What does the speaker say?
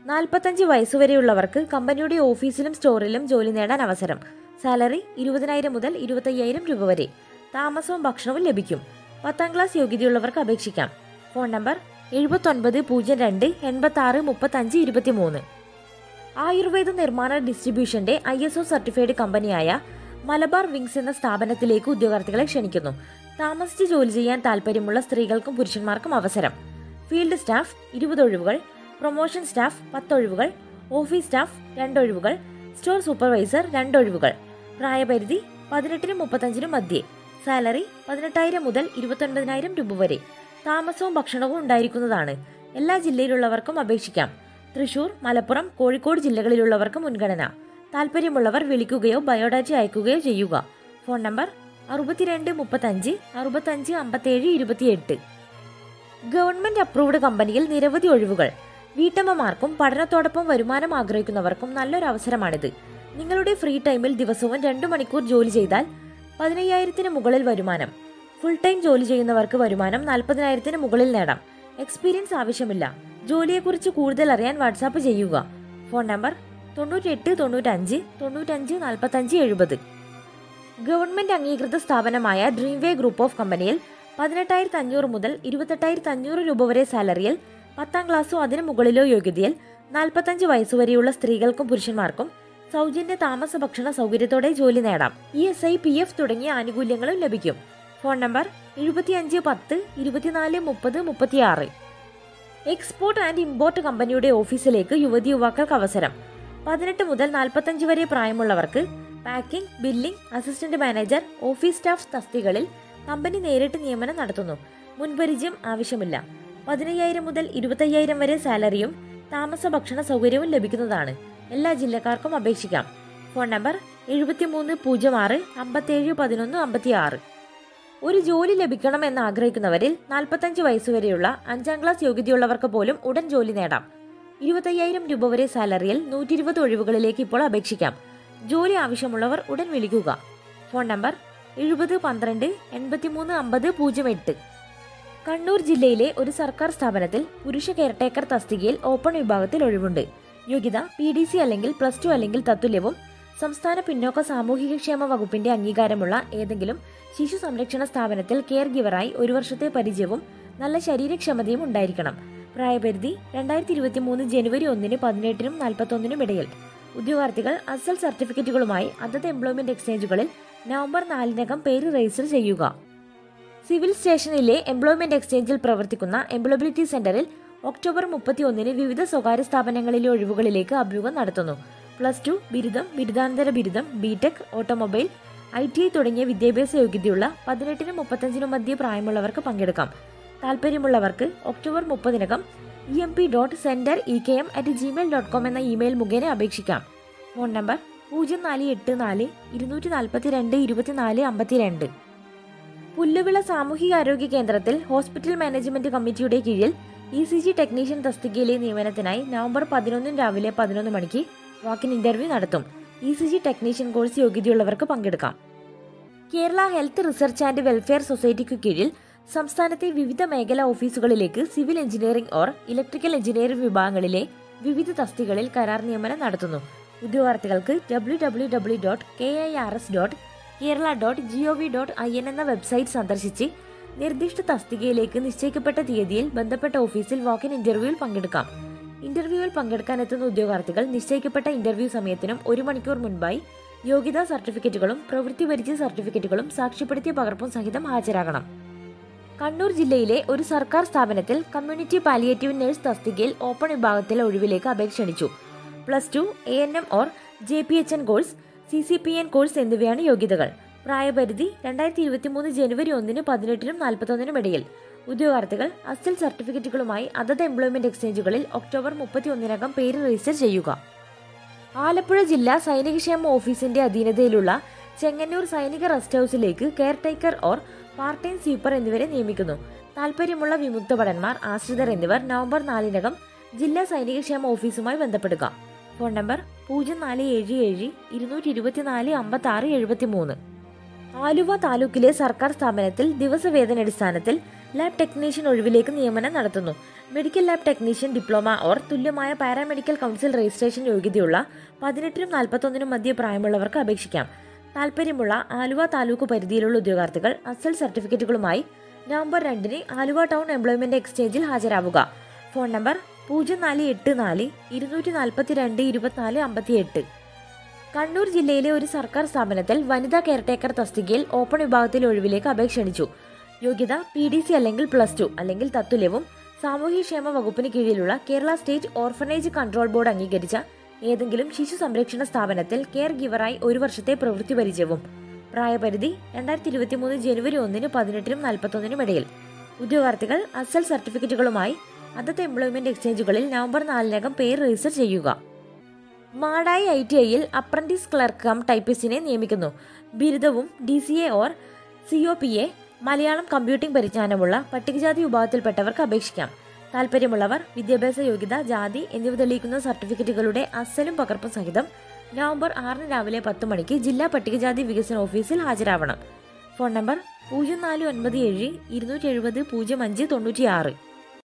നാൽപ്പത്തഞ്ച് വയസ്സുവരെയുള്ളവർക്ക് കമ്പനിയുടെ ഓഫീസിലും സ്റ്റോറിലും ജോലി നേടാൻ അവസരം സാലറി ഇരുപതിനായിരം മുതൽ ഇരുപത്തയ്യായിരം രൂപ വരെ താമസവും ഭക്ഷണവും ലഭിക്കും പത്താം ക്ലാസ് യോഗ്യതയുള്ളവർക്ക് അപേക്ഷിക്കാം ഫോൺ നമ്പർ എഴുപത്തൊൻപത് പൂജ്യം രണ്ട് എൺപത്തി ആറ് മുപ്പത്തഞ്ച് ഇരുപത്തിമൂന്ന് ആയുർവേദ നിർമ്മാണ ഡിസ്ട്രിബ്യൂഷന്റെ ഐ എസ് ഒ സർട്ടിഫൈഡ് കമ്പനിയായ മലബാർ വിങ്സ് എന്ന സ്ഥാപനത്തിലേക്ക് ഉദ്യോഗാർത്ഥികളെ ക്ഷണിക്കുന്നു താമസിച്ച് ജോലി ചെയ്യാൻ താല്പര്യമുള്ള സ്ത്രീകൾക്കും പുരുഷന്മാർക്കും അവസരം ഫീൽഡ് സ്റ്റാഫ് ഇരുപത് ഒഴിവുകൾ പ്രൊമോഷൻ സ്റ്റാഫ് പത്ത് ഒഴിവുകൾ ഓഫീസ് സ്റ്റാഫ് രണ്ട് ഒഴിവുകൾ സ്റ്റോർ സൂപ്പർവൈസർ രണ്ട് ഒഴിവുകൾ പ്രായപരിധി പതിനെട്ടിനും മുപ്പത്തഞ്ചിനും മധ്യേ സാലറി പതിനെട്ടായിരം മുതൽ ഇരുപത്തൊൻപതിനായിരം രൂപ വരെ താമസവും ഭക്ഷണവും ഉണ്ടായിരിക്കുന്നതാണ് എല്ലാ ജില്ലയിലുള്ളവർക്കും അപേക്ഷിക്കാം തൃശൂർ മലപ്പുറം കോഴിക്കോട് ജില്ലകളിലുള്ളവർക്ക് മുൻഗണന താല്പര്യമുള്ളവർ വിളിക്കുകയോ ബയോഡാറ്റ അയക്കുകയോ ചെയ്യുക ഫോൺ നമ്പർ അറുപത്തിരണ്ട് മുപ്പത്തഞ്ച് അറുപത്തഞ്ച് അമ്പത്തേഴ് ഇരുപത്തിയെട്ട് ഗവൺമെന്റ് അപ്രൂവ്ഡ് കമ്പനിയിൽ നിരവധി ഒഴിവുകൾ വീട്ടമ്മമാർക്കും പഠനത്തോടൊപ്പം വരുമാനം ആഗ്രഹിക്കുന്നവർക്കും നല്ലൊരു അവസരമാണിത് നിങ്ങളുടെ ഫ്രീ ടൈമിൽ ദിവസവും രണ്ടു മണിക്കൂർ ജോലി ചെയ്താൽ പതിനയ്യായിരത്തിന് മുകളിൽ വരുമാനം ഫുൾ ടൈം ജോലി ചെയ്യുന്നവർക്ക് വരുമാനം നാൽപ്പതിനായിരത്തിന് മുകളിൽ നേടാം എക്സ്പീരിയൻസ് ആവശ്യമില്ല ജോലിയെക്കുറിച്ച് കൂടുതൽ അറിയാൻ വാട്സാപ്പ് ചെയ്യുക ഫോൺ നമ്പർ തൊണ്ണൂറ്റെട്ട് തൊണ്ണൂറ്റഞ്ച് തൊണ്ണൂറ്റഞ്ച് നാൽപ്പത്തഞ്ച് എഴുപത് ഗവൺമെന്റ് അംഗീകൃത സ്ഥാപനമായ ഡ്രീംവേ ഗ്രൂപ്പ് ഓഫ് കമ്പനിയിൽ പതിനെട്ടായിരത്തി അഞ്ഞൂറ് മുതൽ ഇരുപത്തെട്ടായിരത്തി അഞ്ഞൂറ് രൂപ വരെ സാലറിയിൽ പത്താം ക്ലാസ്സോ അതിനു മുകളിലോ യോഗ്യതയിൽ നാൽപ്പത്തഞ്ച് വയസ്സുവരെയുള്ള സ്ത്രീകൾക്കും പുരുഷന്മാർക്കും സൗജന്യ താമസ ഭക്ഷണ സൗകര്യത്തോടെ ജോലി നേടാം E S I P F തുടങ്ങിയ ആനുകൂല്യങ്ങളും ലഭിക്കും ഫോൺ നമ്പർ എഴുപത്തിയഞ്ച് പത്ത് ഇരുപത്തിനാല് മുപ്പത് മുപ്പത്തിയാറ് എക്സ്പോർട്ട് ആൻഡ് ഇമ്പോർട്ട് കമ്പനിയുടെ ഓഫീസിലേക്ക് യുവതി യുവാക്കൾക്ക് അവസരം പതിനെട്ട് മുതൽ നാൽപ്പത്തഞ്ച് വരെ പ്രായമുള്ളവർക്ക് packing billing assistant manager office staff തസ്തികളിൽ കമ്പനി നേരിട്ട് നിയമനം നടത്തുന്നു മുൻപരിചയം ആവശ്യമില്ല പതിനയ്യായിരം മുതൽ ഇരുപത്തയ്യായിരം വരെ സാലറിയും താമസ ഭക്ഷണ സൗകര്യവും ലഭിക്കുന്നതാണ് എല്ലാ ജില്ലക്കാർക്കും അപേക്ഷിക്കാം ഫോൺ നമ്പർ എഴുപത്തിമൂന്ന് പൂജ്യം ആറ് അമ്പത്തേഴ് പതിനൊന്ന് അമ്പത്തിയാറ് ഒരു ജോലി ലഭിക്കണം എന്ന് ആഗ്രഹിക്കുന്നവരിൽ നാൽപ്പത്തഞ്ച് വയസ്സുവരെയുള്ള അഞ്ചാം ക്ലാസ് യോഗ്യതയുള്ളവർക്ക് പോലും ഉടൻ ജോലി നേടാം ഇരുപത്തയ്യായിരം രൂപ വരെ സാലറിയിൽ നൂറ്റി ഇരുപത് ഒഴിവുകളിലേക്ക് ഇപ്പോൾ അപേക്ഷിക്കാം ജോലി ആവശ്യമുള്ളവർ ഉടൻ വിളിക്കുക ഫോൺ നമ്പർ എഴുപത് പന്ത്രണ്ട് എൺപത്തിമൂന്ന് അമ്പത് പൂജ്യം എട്ട് കണ്ണൂർ ജില്ലയിലെ ഒരു സർക്കാർ സ്ഥാപനത്തിൽ പുരുഷ കെയർടേക്കർ തസ്തികയിൽ ഓപ്പൺ വിഭാഗത്തിൽ ഒഴിവുണ്ട് യോഗ്യത പി ഡി സി അല്ലെങ്കിൽ പ്ലസ് ടു അല്ലെങ്കിൽ തത്തുല്യവും സംസ്ഥാന പിന്നോക്ക സാമൂഹികക്ഷേമ വകുപ്പിന്റെ അംഗീകാരമുള്ള ഏതെങ്കിലും ശിശു സംരക്ഷണ സ്ഥാപനത്തിൽ കെയർ ഗിവറായി ഒരു വർഷത്തെ പരിചയവും നല്ല ശരീരക്ഷമതയും ഉണ്ടായിരിക്കണം പ്രായപരിധി രണ്ടായിരത്തി ഇരുപത്തി മൂന്ന് ജനുവരി ഒന്നിന് പതിനെട്ടിനും നാൽപ്പത്തൊന്നിനും ഇടയിൽ ഉദ്യോഗാർത്ഥികൾ അസൽ സർട്ടിഫിക്കറ്റുകളുമായി അതത് എംപ്ലോയ്മെന്റ് എക്സ്ചേഞ്ചുകളിൽ നവംബർ നാലിനകം പേര് രജിസ്റ്റർ ചെയ്യുക സിവിൽ സ്റ്റേഷനിലെ എംപ്ലോയ്മെന്റ് എക്സ്ചേഞ്ചിൽ പ്രവർത്തിക്കുന്ന എംപ്ലോയബിലിറ്റി സെന്ററിൽ ഒക്ടോബർ മുപ്പത്തി ഒന്നിന് വിവിധ സ്വകാര്യ സ്ഥാപനങ്ങളിലെ ഒഴിവുകളിലേക്ക് അഭിമുഖം നടത്തുന്നു പ്ലസ് ടു ബിരുദം ബിരുദാനന്തര ബിരുദം BTech automobile I T I തുടങ്ങിയ വിദ്യാഭ്യാസ യോഗ്യതയുള്ള പതിനെട്ടിനും മുപ്പത്തഞ്ചിനും മധ്യ പ്രായമുള്ളവർക്ക് പങ്കെടുക്കാം താല്പര്യമുള്ളവർക്ക് ഒക്ടോബർ മുപ്പതിനകം E M P dot center E K M at Gmail dot com എന്ന ഇമെയിൽ മുഖേന അപേക്ഷിക്കാം ഫോൺ നമ്പർ പൂജ്യം നാല് എട്ട് നാല് ഇരുന്നൂറ്റി നാൽപ്പത്തി രണ്ട് ഇരുപത്തിനാല് അമ്പത്തിരണ്ട് പുല്ലുവിള സാമൂഹികാരോഗ്യ കേന്ദ്രത്തിൽ ഹോസ്പിറ്റൽ മാനേജ്മെന്റ് കമ്മിറ്റിയുടെ കീഴിൽ ഇ സി ജി ടെക്നീഷ്യൻ തസ്തികയിലെ നിയമനത്തിനായി നവംബർ പതിനൊന്നിന് രാവിലെ പതിനൊന്ന് മണിക്ക് വാക്കിൻ ഇന്റർവ്യൂ നടത്തും E C G technician course യോഗ്യതയുള്ളവർക്ക് പങ്കെടുക്കാം Kerala health research and welfare സൊസൈറ്റിക്കു കീഴിൽ സംസ്ഥാനത്തെ വിവിധ മേഖലാ ഓഫീസുകളിലേക്ക് civil engineering or electrical engineering വിഭാഗങ്ങളിലെ വിവിധ തസ്തികളിൽ കരാർ നിയമനം നടത്തുന്നു ഉദ്യോഗാർത്ഥികൾക്ക് W W W dot K I R S dot Kerala dot G O V dot I N എന്ന വെബ്സൈറ്റ് സന്ദർശിച്ച് നിർദ്ദിഷ്ട തസ്തികയിലേക്ക് നിശ്ചയിക്കപ്പെട്ട തീയതിയിൽ ബന്ധപ്പെട്ട ഓഫീസിൽ വാക്കിൻ ഇന്റർവ്യൂവിൽ പങ്കെടുക്കാം ഇന്റർവ്യൂവിൽ പങ്കെടുക്കാൻ എത്തുന്ന ഉദ്യോഗാർത്ഥികൾ നിശ്ചയിക്കപ്പെട്ട ഇന്റർവ്യൂ സമയത്തിനും ഒരു മണിക്കൂർ മുൻപായി യോഗ്യതാ സർട്ടിഫിക്കറ്റുകളും പ്രവൃത്തി പരിചയ സർട്ടിഫിക്കറ്റുകളും സാക്ഷ്യപ്പെടുത്തിയ പകർപ്പും സഹിതം ഹാജരാകണം കണ്ണൂർ ജില്ലയിലെ ഒരു സർക്കാർ സ്ഥാപനത്തിൽ കമ്മ്യൂണിറ്റി പാലിയേറ്റീവ് നഴ്സ് തസ്തികയിൽ ഓപ്പൺ വിഭാഗത്തിലെ ഒഴിവിലേക്ക് അപേക്ഷ ക്ഷണിച്ചു plus two A N M or J P H N course C C P N course എന്നിവയാണ് യോഗ്യതകൾ പ്രായപരിധി രണ്ടായിരത്തി ഇരുപത്തി മൂന്ന് ജനുവരി ഒന്നിന് പതിനെട്ടിനും നാൽപ്പത്തൊന്നിനും ഇടയിൽ ഉദ്യോഗാർത്ഥികൾ അസൽ സർട്ടിഫിക്കറ്റുകളുമായി അതത് എംപ്ലോയ്മെന്റ് എക്സ്ചേഞ്ചുകളിൽ ഒക്ടോബർ മുപ്പത്തി ഒന്നിനകം പേര് രജിസ്റ്റർ ചെയ്യുക ആലപ്പുഴ ജില്ലാ സൈനികക്ഷേമ ഓഫീസിന്റെ അധീനതയിലുള്ള ചെങ്ങന്നൂർ സൈനിക റെസ്റ്റ് ഹൌസിലേക്ക് caretaker or part time sweeper എന്നിവരെ നിയമിക്കുന്നു താൽപ്പര്യമുള്ള വിമുക്ത ഭടന്മാർ ആശ്രിതർ എന്നിവർ നവംബർ നാലിനകം ജില്ലാ സൈനികക്ഷേമ ഓഫീസുമായി ബന്ധപ്പെടുക ഫോൺ നമ്പർ പൂജ്യം നാല് ഏഴ് ഏഴ് ഇരുന്നൂറ്റി ഇരുപത്തിനാല് അമ്പത്തി ആറ് എഴുപത്തി മൂന്ന് ആലുവ താലൂക്കിലെ സർക്കാർ സ്ഥാപനത്തിൽ ദിവസവേതനടിസ്ഥാനത്തിൽ ലാബ് ടെക്നീഷ്യൻ ഒഴിവിലേക്ക് നിയമനം നടത്തുന്നു medical lab technician diploma or തുല്യമായ പാരാമെഡിക്കൽ കൗൺസിൽ രജിസ്ട്രേഷൻ യോഗ്യതയുള്ള പതിനെട്ടിനും നാൽപ്പത്തൊന്നിനും മധ്യ പ്രായമുള്ളവർക്ക് അപേക്ഷിക്കാം താൽപ്പര്യമുള്ള ആലുവ താലൂക്ക് പരിധിയിലുള്ള ഉദ്യോഗാർത്ഥികൾ അസൽ സർട്ടിഫിക്കറ്റുകളുമായി നവംബർ രണ്ടിന് ആലുവ ടൗൺ എംപ്ലോയ്മെന്റ് എക്സ്ചേഞ്ചിൽ ഹാജരാവുക ഫോൺ നമ്പർ പൂജ്യം നാല് എട്ട് നാല് ഇരുന്നൂറ്റി നാൽപ്പത്തി രണ്ട് ഇരുപത്തിനാല് അമ്പത്തി എട്ട് കണ്ണൂർ ജില്ലയിലെ ഒരു സർക്കാർ സ്ഥാപനത്തിൽ വനിതാ കെയർടേക്കർ തസ്തികയിൽ ഓപ്പൺ വിഭാഗത്തിൽ ഒഴിവിലേക്ക് അപേക്ഷ ക്ഷണിച്ചു യോഗ്യത പി ഡി സി അല്ലെങ്കിൽ പ്ലസ് ടു അല്ലെങ്കിൽ തത്തുല്യവും സാമൂഹ്യക്ഷേമ വകുപ്പിന് കീഴിലുള്ള Kerala state orphanage control board അംഗീകരിച്ച ഏതെങ്കിലും ശിശു സംരക്ഷണ സ്ഥാപനത്തിൽ കെയർ ഗിവറായി ഒരു വർഷത്തെ പ്രവൃത്തി പരിചയവും പ്രായപരിധി രണ്ടായിരത്തി ഇരുപത്തി മൂന്ന് ജനുവരി ഒന്നിന് പതിനെട്ടിനും നാൽപ്പത്തൊന്നിനും ഇടയിൽ ഉദ്യോഗാർത്ഥികൾ അസൽ സർട്ടിഫിക്കറ്റുകളുമായി അതത് എംപ്ലോയ്മെന്റ് എക്സ്ചേഞ്ചുകളിൽ നവംബർ നാലിനകം പേര് രജിസ്റ്റർ ചെയ്യുക മാടായി ഐ ടി ഐയിൽ അപ്രന്റീസ് ക്ലർക്ക് കം ടൈപ്പിസ്റ്റിനെ നിയമിക്കുന്നു ബിരുദവും D C A or C O P A Malayalam computing പരിജ്ഞാനമുള്ള പട്ടികജാതി വിഭാഗത്തിൽപ്പെട്ടവർക്ക് അപേക്ഷിക്കാം താല്പര്യമുള്ളവർ വിദ്യാഭ്യാസ യോഗ്യത ജാതി എന്നിവ തെളിയിക്കുന്ന സർട്ടിഫിക്കറ്റുകളുടെ അസലും പകർപ്പും സഹിതം നവംബർ ആറിന് രാവിലെ പത്ത് മണിക്ക് ജില്ലാ പട്ടികജാതി വികസന ഓഫീസിൽ ഹാജരാവണം ഫോൺ നമ്പർ പൂജ്യം നാല് ഒൻപത് ഏഴ് ഇരുന്നൂറ്റി എഴുപത് പൂജ്യം അഞ്ച് തൊണ്ണൂറ്റി ആറ്